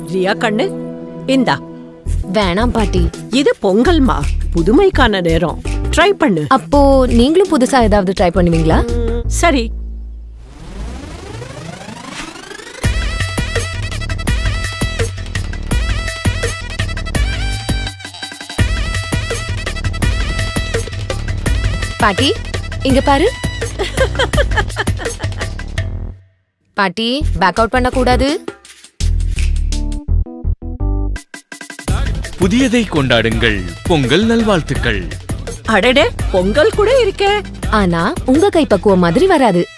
ரியா கண்ணு இந்தா வேணாம் பாட்டி இது பொங்கல்மா புதுமைக்கான நேரம் ட்ரை பண்ணு அப்போ நீங்களும் புதுசா ஏதாவது ட்ரை பண்ணுவீங்களா சரி பாட்டி இங்க பாரு பாட்டி பேக் அவுட் பண்ண கூடாது புதியதை கொண்டாடுங்கள் பொங்கல் நல்வாழ்த்துக்கள் அடடே பொங்கல் கூட இருக்கே ஆனா உங்க கைப்பக்குவம் மாதிரி வராது